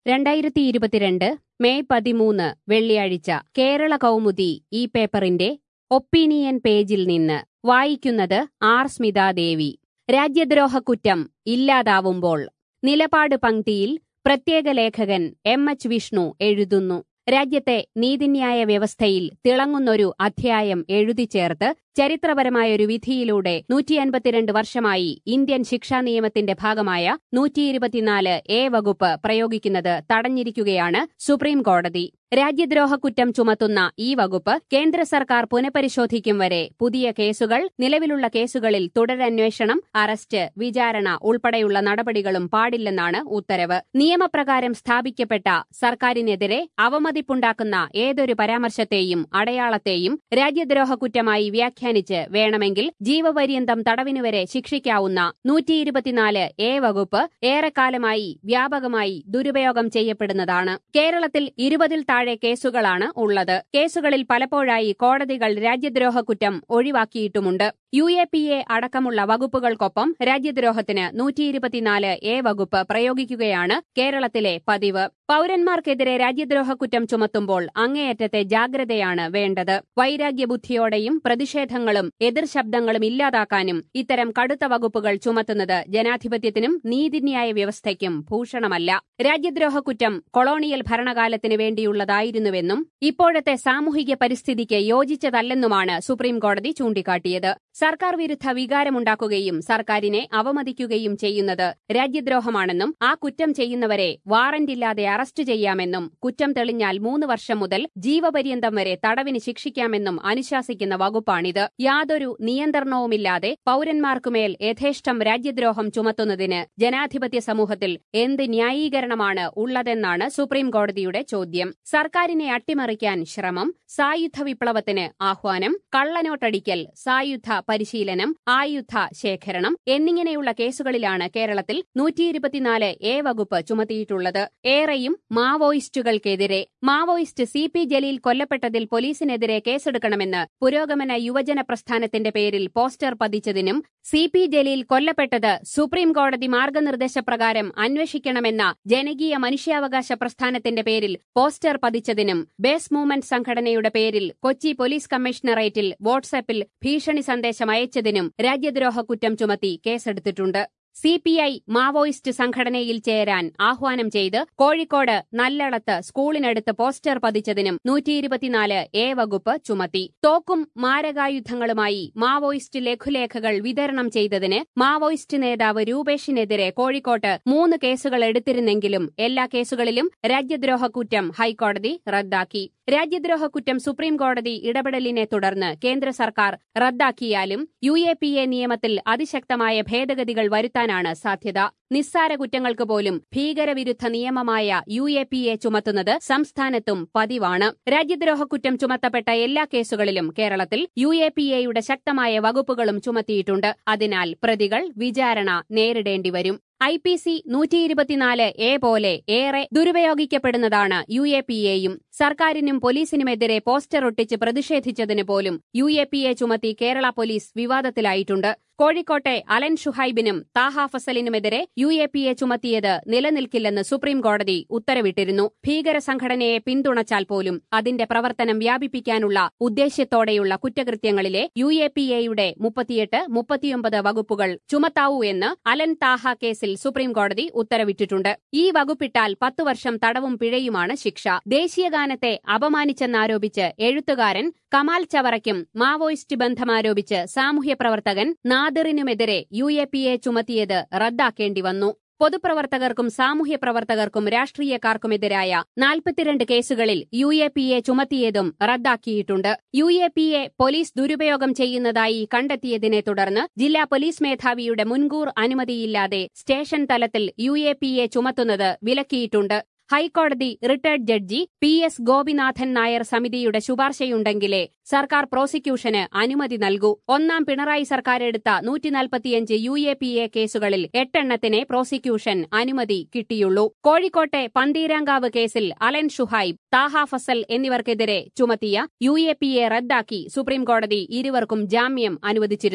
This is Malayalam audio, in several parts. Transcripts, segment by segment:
രണ്ടായിരത്തി ഇരുപത്തിരണ്ട് മെയ് പതിമൂന്ന് വെള്ളിയാഴ്ച കേരള കൗമുദി ഈ പേപ്പറിന്റെ ഒപ്പീനിയൻ പേജിൽ നിന്ന് വായിക്കുന്നത് ആർ സ്മിതാദേവി രാജ്യദ്രോഹ കുറ്റം ഇല്ലാതാവുമ്പോൾ നിലപാട് പങ്ക്തിയിൽ പ്രത്യേക ലേഖകൻ എം എച്ച് വിഷ്ണു എഴുതുന്നു രാജ്യത്തെ നീതിന്യായ വ്യവസ്ഥയിൽ തിളങ്ങുന്നൊരു അധ്യായം എഴുതിച്ചേർത്ത് ചരിത്രപരമായൊരു വിധിയിലൂടെ നൂറ്റിയൻപത്തിരണ്ട് വർഷമായി ഇന്ത്യൻ ശിക്ഷാ നിയമത്തിന്റെ ഭാഗമായ നൂറ്റിയിരുപത്തിനാല് എ വകുപ്പ് പ്രയോഗിക്കുന്നത് തടഞ്ഞിരിക്കുകയാണ് സുപ്രീം കോടതി രാജ്യദ്രോഹ കുറ്റം ചുമത്തുന്ന ഈ വകുപ്പ് കേന്ദ്ര സർക്കാർ പുനഃപരിശോധിക്കും വരെ പുതിയ കേസുകൾ നിലവിലുള്ള കേസുകളിൽ തുടരന്വേഷണം അറസ്റ്റ് വിചാരണ ഉൾപ്പെടെയുള്ള നടപടികളും പാടില്ലെന്നാണ് ഉത്തരവ് നിയമപ്രകാരം സ്ഥാപിക്കപ്പെട്ട സർക്കാരിനെതിരെ അവമതിപ്പുണ്ടാക്കുന്ന ഏതൊരു പരാമർശത്തെയും അടയാളത്തെയും രാജ്യദ്രോഹ കുറ്റമായി വ്യാഖ്യാനിച്ച് വേണമെങ്കിൽ ജീവപര്യന്തം തടവിനുവരെ ശിക്ഷിക്കാവുന്ന നൂറ്റിയിരുപത്തിനാല് എ വകുപ്പ് ഏറെക്കാലമായി വ്യാപകമായി ദുരുപയോഗം ചെയ്യപ്പെടുന്നതാണ് കേരളത്തിൽ ഇരുപതിൽ താഴെ കേസുകളാണ് ഉള്ളത് കേസുകളിൽ പലപ്പോഴായി കോടതികൾ രാജ്യദ്രോഹ കുറ്റം ഒഴിവാക്കിയിട്ടുമുണ്ട് യു എ പി എ അടക്കമുള്ള വകുപ്പുകൾക്കൊപ്പം രാജ്യദ്രോഹത്തിന് നൂറ്റിയിരുപത്തിനാല് എ വകുപ്പ് പ്രയോഗിക്കുകയാണ് കേരളത്തിലെ പതിവ് പൌരന്മാർക്കെതിരെ രാജ്യദ്രോഹ കുറ്റം ചുമത്തുമ്പോൾ അങ്ങേയറ്റത്തെ ജാഗ്രതയാണ് വേണ്ടത് വൈരാഗ്യബുദ്ധിയോടെയും പ്രതിഷേധങ്ങളും എതിർശബ്ദങ്ങളും ഇല്ലാതാക്കാനും ഇത്തരം കടുത്ത വകുപ്പുകൾ ചുമത്തുന്നത് ജനാധിപത്യത്തിനും നീതിന്യായ വ്യവസ്ഥയ്ക്കും ഭൂഷണമല്ല രാജ്യദ്രോഹ കുറ്റം കൊളോണിയൽ ഭരണകാലത്തിന് വേണ്ടിയുള്ളതായിരുന്നുവെന്നും ഇപ്പോഴത്തെ സാമൂഹിക പരിസ്ഥിതിക്ക് യോജിച്ചതല്ലെന്നുമാണ് സുപ്രീംകോടതി ചൂണ്ടിക്കാട്ടിയത് സർക്കാർ വിരുദ്ധ വികാരമുണ്ടാക്കുകയും സർക്കാരിനെ അവമതിക്കുകയും ചെയ്യുന്നത് രാജ്യദ്രോഹമാണെന്നും ആ കുറ്റം ചെയ്യുന്നവരെ വാറന്റില്ലാതെ അറസ്റ്റ് ചെയ്യാമെന്നും കുറ്റം തെളിഞ്ഞാൽ മൂന്ന് വർഷം മുതൽ ജീവപര്യന്തം വരെ തടവിന് ശിക്ഷിക്കാമെന്നും അനുശാസിക്കുന്ന വകുപ്പാണിത് യാതൊരു നിയന്ത്രണവുമില്ലാതെ പൌരന്മാർക്കുമേൽ യഥേഷ്ടം രാജ്യദ്രോഹം ചുമത്തുന്നതിന് ജനാധിപത്യ സമൂഹത്തിൽ എന്ത് ന്യായീകരണമാണ് ഉള്ളതെന്നാണ് സുപ്രീംകോടതിയുടെ ചോദ്യം സർക്കാരിനെ അട്ടിമറിക്കാൻ ശ്രമം സായുധ വിപ്ലവത്തിന് ആഹ്വാനം കള്ളനോട്ടടിക്കൽ സായുധ പരിശീലനം ആയുധ ശേഖരണം എന്നിങ്ങനെയുള്ള കേസുകളിലാണ് കേരളത്തിൽ നൂറ്റിയിരുപത്തിനാല് എ വകുപ്പ് ചുമത്തിയിട്ടുള്ളത് ഏറെയും മാവോയിസ്റ്റുകൾക്കെതിരെ മാവോയിസ്റ്റ് സി പി ജലീൽ കൊല്ലപ്പെട്ടതിൽ പോലീസിനെതിരെ കേസെടുക്കണമെന്ന് പുരോഗമന യുവജന പ്രസ്ഥാനത്തിന്റെ പേരിൽ പോസ്റ്റർ പതിച്ചതിനും സി പി ജലീൽ കൊല്ലപ്പെട്ടത് സുപ്രീം കോടതി മാർഗനിർദ്ദേശപ്രകാരം അന്വേഷിക്കണമെന്ന ജനകീയ മനുഷ്യാവകാശ പ്രസ്ഥാനത്തിന്റെ പേരിൽ പോസ്റ്റർ പതിച്ചതിനും ബേസ് മൂവ്മെന്റ് സംഘടനയുടെ പേരിൽ കൊച്ചി പോലീസ് കമ്മീഷണറേറ്റിൽ വാട്സാപ്പിൽ ഭീഷണി സന്ദേശം അയച്ചതിനും രാജ്യദ്രോഹ കുറ്റം ചുമത്തി കേസെടുത്തിട്ടുണ്ട് സി പി ഐ മാവോയിസ്റ്റ് സംഘടനയിൽ ചേരാൻ ആഹ്വാനം ചെയ്ത് കോഴിക്കോട് നല്ലളത്ത് സ്കൂളിനടുത്ത് പോസ്റ്റർ പതിച്ചതിനും നൂറ്റിയിരുപത്തിനാല് എ വകുപ്പ് ചുമത്തി തോക്കും മാരകായുധങ്ങളുമായി മാവോയിസ്റ്റ് ലഘുലേഖകൾ വിതരണം ചെയ്തതിന് മാവോയിസ്റ്റ് നേതാവ് രൂപേഷിനെതിരെ കോഴിക്കോട്ട് മൂന്ന് കേസുകൾ എടുത്തിരുന്നെങ്കിലും എല്ലാ കേസുകളിലും രാജ്യദ്രോഹ കുറ്റം ഹൈക്കോടതി റദ്ദാക്കി രാജ്യദ്രോഹ കുറ്റം സുപ്രീംകോടതി ഇടപെടലിനെ തുടർന്ന് കേന്ദ്ര സർക്കാർ റദ്ദാക്കിയാലും യു എ പി എ നിയമത്തിൽ അതിശക്തമായ ഭേദഗതികൾ വരുത്താനാണ് സാധ്യത നിസ്സാര കുറ്റങ്ങൾക്ക് പോലും ഭീകരവിരുദ്ധ നിയമമായ യു എ പി എ ചുമത്തുന്നത് സംസ്ഥാനത്തും പതിവാണ് രാജ്യദ്രോഹ കുറ്റം ചുമത്തപ്പെട്ട എല്ലാ കേസുകളിലും കേരളത്തിൽ യു എ പി എയുടെ ശക്തമായ വകുപ്പുകളും ചുമത്തിയിട്ടുണ്ട് അതിനാൽ പ്രതികൾ വിചാരണ നേരിടേണ്ടിവരും ഐ പി സി നൂറ്റിയിരുപത്തിനാല് എ പോലെ ഏറെ ദുരുപയോഗിക്കപ്പെടുന്നതാണ് യു എ പി എയും സർക്കാരിനും പോലീസിനുമെതിരെ പോസ്റ്റർ ഒട്ടിച്ച് പ്രതിഷേധിച്ചതിന് പോലും യു എ പി എ ചുമത്തി കേരള പോലീസ് വിവാദത്തിലായിട്ടുണ്ട് കോഴിക്കോട്ടെ അലൻ ഷുഹൈബിനും താഹ ഫസലിനുമെതിരെ യു എ പി എ ചുമത്തിയത് നിലനിൽക്കില്ലെന്ന് സുപ്രീം കോടതി ഉത്തരവിട്ടിരുന്നു ഭീകര സംഘടനയെ പിന്തുണച്ചാൽ പോലും അതിന്റെ പ്രവർത്തനം വ്യാപിപ്പിക്കാനുള്ള ഉദ്ദേശ്യത്തോടെയുള്ള കുറ്റകൃത്യങ്ങളിലെ യു എ പി എയുടെ മുപ്പത്തിയെട്ട് മുപ്പത്തിയൊമ്പത് വകുപ്പുകൾ ചുമത്താവൂ എന്ന് അലൻ താഹ കേസിൽ സുപ്രീം കോടതി ഉത്തരവിട്ടിട്ടുണ്ട് ഈ വകുപ്പിട്ടാൽ പത്തു വർഷം തടവും പിഴയുമാണ് ശിക്ഷ ദേശീയഗാനത്തെ അപമാനിച്ചെന്നാരോപിച്ച് എഴുത്തുകാരൻ കമാൽ ചവറയ്ക്കും മാവോയിസ്റ്റ് ബന്ധമാരോപിച്ച് സാമൂഹ്യ പ്രവർത്തകൻ നാദിറിനുമെതിരെ യു എ പി എ ചുമത്തിയത് റദ്ദാക്കേണ്ടി വന്നു പൊതുപ്രവർത്തകർക്കും സാമൂഹ്യ പ്രവർത്തകർക്കും രാഷ്ട്രീയക്കാർക്കുമെതിരായ നാൽപ്പത്തിരണ്ട് കേസുകളിൽ യു എ പി എ ചുമത്തിയതും റദ്ദാക്കിയിട്ടുണ്ട് U A P A police ദുരുപയോഗം ചെയ്യുന്നതായി കണ്ടെത്തിയതിനെ തുടർന്ന് ജില്ലാ പോലീസ് മേധാവിയുടെ മുൻകൂർ അനുമതിയില്ലാതെ സ്റ്റേഷൻ തലത്തിൽ യു എ പി എ ചുമത്തുന്നത് വിലക്കിയിട്ടുണ്ട് ഹൈക്കോടതി retired judge P S Gopinathan Nair സമിതിയുടെ ശുപാർശയുണ്ടെങ്കിലേ സർക്കാർ പ്രോസിക്യൂഷന് അനുമതി നൽകൂ ഒന്നാം പിണറായി സർക്കാർ എടുത്ത നൂറ്റിനാൽപ്പത്തിയഞ്ച് യു എ പി എ കേസുകളിൽ എട്ടെണ്ണത്തിനെ പ്രോസിക്യൂഷൻ അനുമതി കിട്ടിയുള്ളൂ കോഴിക്കോട്ടെ പന്തീരാങ്കാവ് കേസിൽ അലൻ ഷുഹൈബ് താഹ ഫസൽ എന്നിവർക്കെതിരെ ചുമത്തിയ യു എ പി എ റദ്ദാക്കി സുപ്രീംകോടതി ഇരുവർക്കും ജാമ്യം അനുവദിച്ചിരുന്നു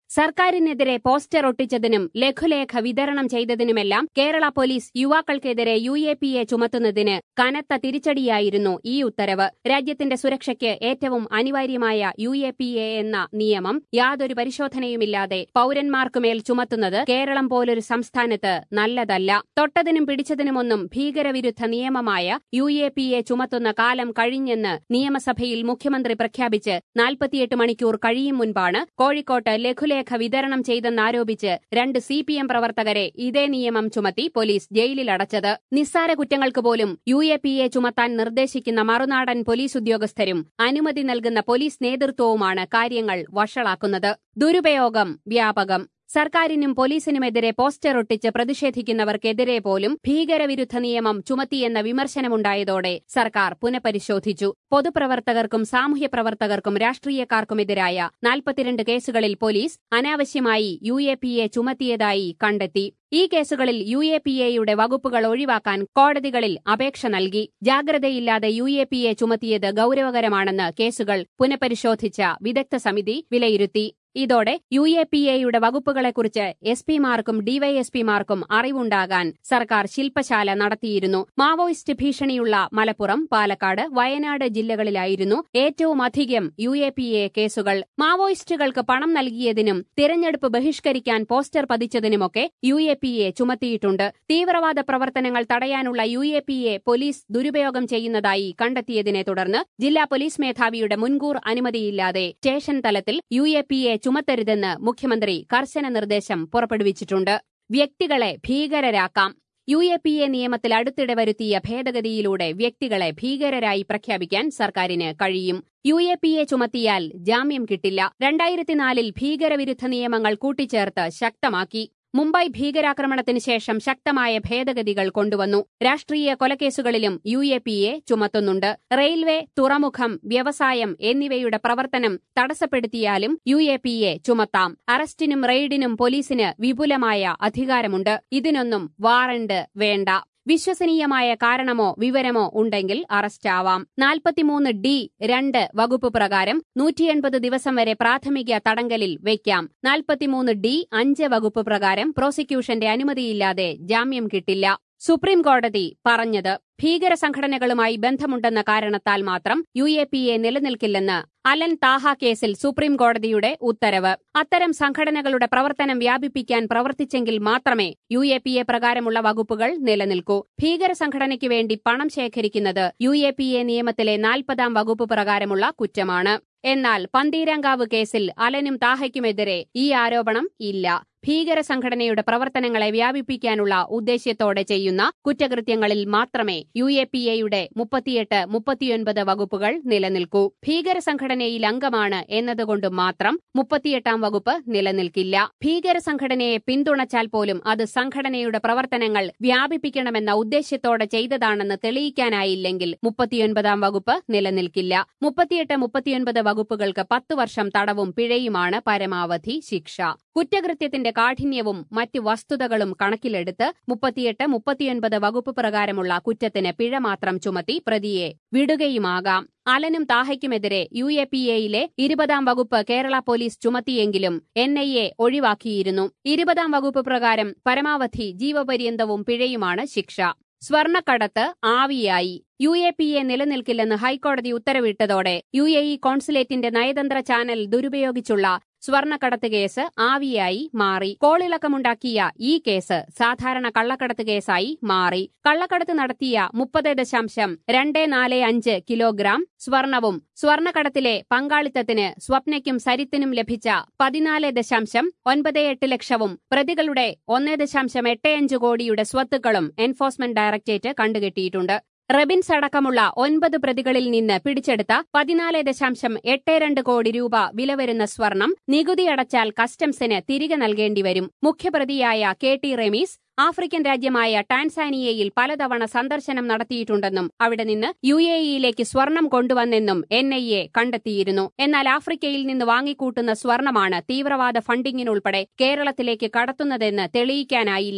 സർക്കാരിനെതിരെ പോസ്റ്റർ ഒട്ടിച്ചതിനും ലഘുലേഖ വിതരണം ചെയ്തതിനുമെല്ലാം കേരള പോലീസ് യുവാക്കൾക്കെതിരെ യു എ പി എ ചുമത്തുന്നതിന് കനത്ത തിരിച്ചടിയായിരുന്നു ഈ ഉത്തരവ് രാജ്യത്തിന്റെ സുരക്ഷയ്ക്ക് ഏറ്റവും അനിവാര്യമായ യു എ പി എ എന്ന നിയമം യാതൊരു പരിശോധനയുമില്ലാതെ പൌരന്മാർക്കുമേൽ ചുമത്തുന്നത് കേരളം പോലൊരു സംസ്ഥാനത്ത് നല്ലതല്ല തൊട്ടതിനും പിടിച്ചതിനുമൊന്നും ഭീകരവിരുദ്ധ നിയമമായ യു എ പി എ ചുമത്തുന്ന കാലം കഴിഞ്ഞെന്ന് നിയമസഭയിൽ മുഖ്യമന്ത്രി പ്രഖ്യാപിച്ച് നാൽപ്പത്തിയെട്ട് മണിക്കൂർ കഴിയും മുൻപാണ് കോഴിക്കോട്ട് ലഘുലേഖ വിതരണം ചെയ്തെന്നാരോപിച്ച് രണ്ട് സി പി എം പ്രവർത്തകരെ ഇതേ നിയമം ചുമത്തി പോലീസ് ജയിലിലടച്ചത് നിസ്സാര കുറ്റങ്ങൾക്ക് പോലും യു എ പി എ ചുമത്താൻ നിർദ്ദേശിക്കുന്ന മറുനാടൻ പോലീസ് ഉദ്യോഗസ്ഥരും അനുമതി നൽകുന്ന പോലീസ് നേതൃത്വവുമാണ് കാര്യങ്ങൾ വഷളാക്കുന്നത് ദുരുപയോഗം വ്യാപകം സർക്കാരിനും പോലീസിനുമെതിരെ പോസ്റ്റർ ഒട്ടിച്ച് പ്രതിഷേധിക്കുന്നവർക്കെതിരെ പോലും ഭീകരവിരുദ്ധ നിയമം ചുമത്തിയെന്ന വിമർശനമുണ്ടായതോടെ സർക്കാർ പുനഃപരിശോധിച്ചു പൊതുപ്രവർത്തകർക്കും സാമൂഹ്യ പ്രവർത്തകർക്കും രാഷ്ട്രീയക്കാർക്കുമെതിരായ നാൽപ്പത്തിരണ്ട് കേസുകളിൽ പോലീസ് അനാവശ്യമായി യു എ പി എ ചുമത്തിയതായി കണ്ടെത്തി ഈ കേസുകളിൽ യു എ പി എയുടെ വകുപ്പുകൾ ഒഴിവാക്കാൻ കോടതികളിൽ അപേക്ഷ നൽകി ജാഗ്രതയില്ലാതെ യു എ പി എ ചുമത്തിയത് ഗൌരവകരമാണെന്ന് കേസുകൾ പുനഃപരിശോധിച്ച വിദഗ്ധ സമിതി വിലയിരുത്തി ഇതോടെ യു എ പി എയുടെ വകുപ്പുകളെക്കുറിച്ച് എസ് പിമാർക്കും ഡിവൈഎസ്പിമാർക്കും അറിവുണ്ടാകാൻ സർക്കാർ ശില്പശാല നടത്തിയിരുന്നു മാവോയിസ്റ്റ് ഭീഷണിയുള്ള മലപ്പുറം പാലക്കാട് വയനാട് ജില്ലകളിലായിരുന്നു ഏറ്റവുമധികം യു എ പി എ കേസുകൾ മാവോയിസ്റ്റുകൾക്ക് പണം നൽകിയതിനും തിരഞ്ഞെടുപ്പ് ബഹിഷ്കരിക്കാൻ പോസ്റ്റർ പതിച്ചതിനുമൊക്കെ യു എ പി എ ചുമത്തിയിട്ടുണ്ട് തീവ്രവാദ പ്രവർത്തനങ്ങൾ തടയാനുള്ള U A P A police ദുരുപയോഗം ചെയ്യുന്നതായി കണ്ടെത്തിയതിനെ തുടർന്ന് ജില്ലാ പോലീസ് മേധാവിയുടെ മുൻകൂർ അനുമതിയില്ലാതെ സ്റ്റേഷൻ തലത്തിൽ യു എ പി എ ചുമത്തരുതെന്ന് മുഖ്യമന്ത്രി കർശന നിർദ്ദേശം പുറപ്പെടുവിച്ചിട്ടുണ്ട് വ്യക്തികളെ ഭീകരരാക്കാം യു എ പി എ നിയമത്തിൽ അടുത്തിടെ വരുത്തിയ ഭേദഗതിയിലൂടെ വ്യക്തികളെ ഭീകരരായി പ്രഖ്യാപിക്കാൻ സർക്കാരിന് കഴിയും യു എ പി എ ചുമത്തിയാൽ ജാമ്യം കിട്ടില്ല രണ്ടായിരത്തിനാലിൽ ഭീകരവിരുദ്ധ നിയമങ്ങൾ കൂട്ടിച്ചേർത്ത് ശക്തമാക്കി മുംബൈ ഭീകരാക്രമണത്തിന് ശേഷം ശക്തമായ ഭേദഗതികൾ കൊണ്ടുവന്നു രാഷ്ട്രീയ കൊലക്കേസുകളിലും യു എ പി എ ചുമത്തുന്നുണ്ട് റെയിൽവേ തുറമുഖം വ്യവസായം എന്നിവയുടെ പ്രവർത്തനം തടസ്സപ്പെടുത്തിയാലും യു എ പി എ ചുമത്താം അറസ്റ്റിനും റെയ്ഡിനും പോലീസിന് വിപുലമായ അധികാരമുണ്ട് ഇതിനൊന്നും വാറണ്ട് വേണ്ട വിശ്വസനീയമായ കാരണമോ വിവരമോ ഉണ്ടെങ്കിൽ അറസ്റ്റാവാം നാൽപ്പത്തിമൂന്ന് ഡി രണ്ട് വകുപ്പ് പ്രകാരം നൂറ്റിയെൺപത് ദിവസം വരെ പ്രാഥമിക തടങ്കലിൽ വയ്ക്കാം നാൽപ്പത്തിമൂന്ന് ഡി അഞ്ച് വകുപ്പ് പ്രകാരം പ്രോസിക്യൂഷന്റെ അനുമതിയില്ലാതെ ജാമ്യം കിട്ടില്ല സുപ്രീം കോടതി പറഞ്ഞത് ഭീകര സംഘടനകളുമായി ബന്ധമുണ്ടെന്ന കാരണത്താൽ മാത്രം യു എ പി എ നിലനിൽക്കില്ലെന്ന് അലൻ താഹ കേസിൽ സുപ്രീം കോടതിയുടെ ഉത്തരവ് അത്തരം സംഘടനകളുടെ പ്രവർത്തനം വ്യാപിപ്പിക്കാൻ പ്രവർത്തിച്ചെങ്കിൽ മാത്രമേ യു എ പി എ പ്രകാരമുള്ള വകുപ്പുകൾ നിലനിൽക്കൂ ഭീകര സംഘടനയ്ക്ക് വേണ്ടി പണം ശേഖരിക്കുന്നത് യു എ പി എ നിയമത്തിലെ നാൽപ്പതാം വകുപ്പ് പ്രകാരമുള്ള കുറ്റമാണ് എന്നാൽ പന്തീരാങ്കാവ് കേസിൽ അലനും താഹയ്ക്കുമെതിരെ ഈ ആരോപണം ഇല്ല ഭീകര സംഘടനയുടെ പ്രവർത്തനങ്ങളെ വ്യാപിപ്പിക്കാനുള്ള ഉദ്ദേശ്യത്തോടെ ചെയ്യുന്ന കുറ്റകൃത്യങ്ങളിൽ മാത്രമേ യു എ പി എയുടെ മുപ്പത്തിയെട്ട് മുപ്പത്തിയൊൻപത് വകുപ്പുകൾ നിലനിൽക്കൂ ഭീകര സംഘടനയിൽ അംഗമാണ് എന്നതുകൊണ്ട് മാത്രം മുപ്പത്തിയെട്ടാം വകുപ്പ് നിലനിൽക്കില്ല ഭീകര സംഘടനയെ പിന്തുണച്ചാൽ പോലും അത് സംഘടനയുടെ പ്രവർത്തനങ്ങൾ വ്യാപിപ്പിക്കണമെന്ന ഉദ്ദേശ്യത്തോടെ ചെയ്തതാണെന്ന് തെളിയിക്കാനായില്ലെങ്കിൽ മുപ്പത്തിയൊൻപതാം വകുപ്പ് നിലനിൽക്കില്ല മുപ്പത്തിയെട്ട് മുപ്പത്തിയൊൻപത് വകുപ്പുകൾക്ക് പത്തു വർഷം തടവും പിഴയുമാണ് പരമാവധി ശിക്ഷ കുറ്റകൃത്യത്തിന്റെ കാഠിന്യവും മറ്റ് വസ്തുതകളും കണക്കിലെടുത്ത് മുപ്പത്തിയെട്ട് മുപ്പത്തിയൊൻപത് വകുപ്പ് പ്രകാരമുള്ള കുറ്റത്തിന് പിഴ മാത്രം ചുമത്തി പ്രതിയെ വിടുകയുമാകാം അലനും താഹയ്ക്കുമെതിരെ യു എ പി എയിലെ ഇരുപതാം വകുപ്പ് കേരള പോലീസ് ചുമത്തിയെങ്കിലും എൻ ഐ എ ഒഴിവാക്കിയിരുന്നു ഇരുപതാം വകുപ്പ് പ്രകാരം പരമാവധി ജീവപര്യന്തവും പിഴയുമാണ് ശിക്ഷ സ്വർണക്കടത്ത് ആവിയായി യു എ പി എ നിലനിൽക്കില്ലെന്ന് ഹൈക്കോടതി ഉത്തരവിട്ടതോടെ യു എ ഇ കോൺസുലേറ്റിന്റെ നയതന്ത്ര ചാനൽ ദുരുപയോഗിച്ചുള്ള സ്വർണക്കടത്ത് കേസ് ആവിയായി മാറി കോളിളക്കമുണ്ടാക്കിയ ഈ കേസ് സാധാരണ കള്ളക്കടത്ത് കേസായി മാറി കള്ളക്കടത്ത് നടത്തിയ മുപ്പത് ദശാംശം രണ്ട് നാല് അഞ്ച് കിലോഗ്രാം സ്വർണവും സ്വർണക്കടത്തിലെ പങ്കാളിത്തത്തിന് സ്വപ്നയ്ക്കും സരിത്തിനും ലഭിച്ച പതിനാല് ദശാംശം ഒൻപത് എട്ട് ലക്ഷവും പ്രതികളുടെ ഒന്ന് ദശാംശം എട്ട് അഞ്ച് കോടിയുടെ സ്വത്തുക്കളും എൻഫോഴ്സ്മെന്റ് ഡയറക്ടറേറ്റ് കണ്ടുകെട്ടിയിട്ടുണ്ട് റെബിൻസ് അടക്കമുള്ള ഒൻപത് പ്രതികളിൽ നിന്ന് പിടിച്ചെടുത്ത പതിനാല് ദശാംശം എട്ട് രണ്ട് കോടി രൂപ വില വരുന്ന സ്വർണം നികുതി അടച്ചാൽ കസ്റ്റംസിന് തിരികെ നൽകേണ്ടിവരും മുഖ്യപ്രതിയായ കെ ടി റെമീസ് ആഫ്രിക്കൻ രാജ്യമായ ടാൻസാനിയയിൽ പലതവണ സന്ദർശനം നടത്തിയിട്ടുണ്ടെന്നും അവിടെ നിന്ന് യു എ ഇയിലേക്ക് സ്വർണം കൊണ്ടുവന്നെന്നും എൻ ഐ എ കണ്ടെത്തിയിരുന്നു എന്നാൽ ആഫ്രിക്കയിൽ നിന്ന് വാങ്ങിക്കൂട്ടുന്ന സ്വർണമാണ് തീവ്രവാദ ഫണ്ടിങ്ങിനുൾപ്പെടെ കേരളത്തിലേക്ക് കടത്തുന്നതെന്ന് തെളിയിക്കാനായില്ല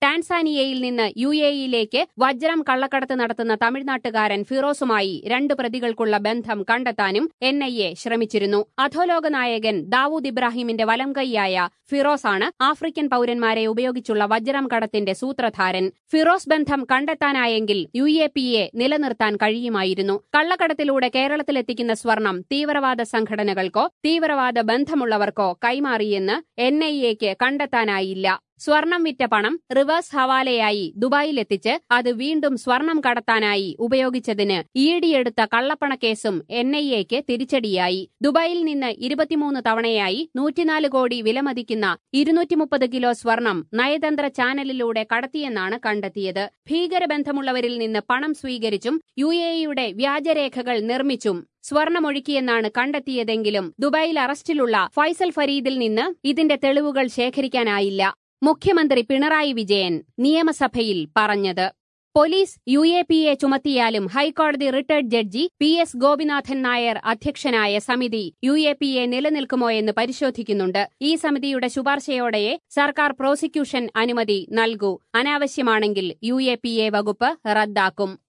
ടാൻസാനിയയിൽ നിന്ന് യു എയിലേക്ക് വജ്രം കള്ളക്കടത്ത് നടത്തുന്ന തമിഴ്നാട്ടുകാരൻ ഫിറോസുമായി രണ്ട് പ്രതികൾക്കുള്ള ബന്ധം കണ്ടെത്താനും എൻ ഐ എ ശ്രമിച്ചിരുന്നു അധോലോക നായകൻ ദാവൂദ് ഇബ്രാഹിമിന്റെ വലംകൈയായ ഫിറോസാണ് ആഫ്രിക്കൻ പൌരന്മാരെ ഉപയോഗിച്ചുള്ള വജ്രം കടത്തിന്റെ സൂത്രധാരൻ ഫിറോസ് ബന്ധം കണ്ടെത്താനായെങ്കിൽ യു എ പി എ നിലനിർത്താൻ കഴിയുമായിരുന്നു കള്ളക്കടത്തിലൂടെ കേരളത്തിലെത്തിക്കുന്ന സ്വർണം തീവ്രവാദ സംഘടനകൾക്കോ തീവ്രവാദ ബന്ധമുള്ളവർക്കോ കൈമാറിയെന്ന് എൻ ഐ എക്ക് കണ്ടെത്താനായില്ല സ്വർണം വിറ്റ പണം റിവേഴ്സ് ഹവാലയായി ദുബായിലെത്തിച്ച് അത് വീണ്ടും സ്വർണം കടത്താനായി ഉപയോഗിച്ചതിന് ഈടിയെടുത്ത കള്ളപ്പണക്കേസും എൻ ഐ എക്ക് തിരിച്ചടിയായി ദുബായിൽ നിന്ന് ഇരുപത്തിമൂന്ന് തവണയായി നൂറ്റിനാല് കോടി വിലമതിക്കുന്ന ഇരുന്നൂറ്റിമുപ്പത് കിലോ സ്വർണം നയതന്ത്ര ചാനലിലൂടെ കടത്തിയെന്നാണ് കണ്ടെത്തിയത് ഭീകരബന്ധമുള്ളവരിൽ നിന്ന് പണം സ്വീകരിച്ചും യു എയുടെ വ്യാജരേഖകൾ നിർമ്മിച്ചും സ്വർണമൊഴുക്കിയെന്നാണ് കണ്ടെത്തിയതെങ്കിലും ദുബായിൽ അറസ്റ്റിലുള്ള ഫൈസൽ ഫരീദിൽ നിന്ന് ഇതിന്റെ തെളിവുകൾ ശേഖരിക്കാനായില്ല മുഖ്യമന്ത്രി പിണറായി വിജയൻ നിയമസഭയിൽ പറഞ്ഞത് police U A P A ചുമത്തിയാലും ഹൈക്കോടതി retired judge P S Gopinathan Nair അധ്യക്ഷനായ സമിതി യു എ പി എ നിലനിൽക്കുമോ എന്ന് പരിശോധിക്കുന്നുണ്ട് ഈ സമിതിയുടെ ശുപാർശയോടെയേ സർക്കാർ പ്രോസിക്യൂഷൻ അനുമതി നൽകൂ അനാവശ്യമാണെങ്കിൽ യു എ പി എ വകുപ്പ് റദ്ദാക്കും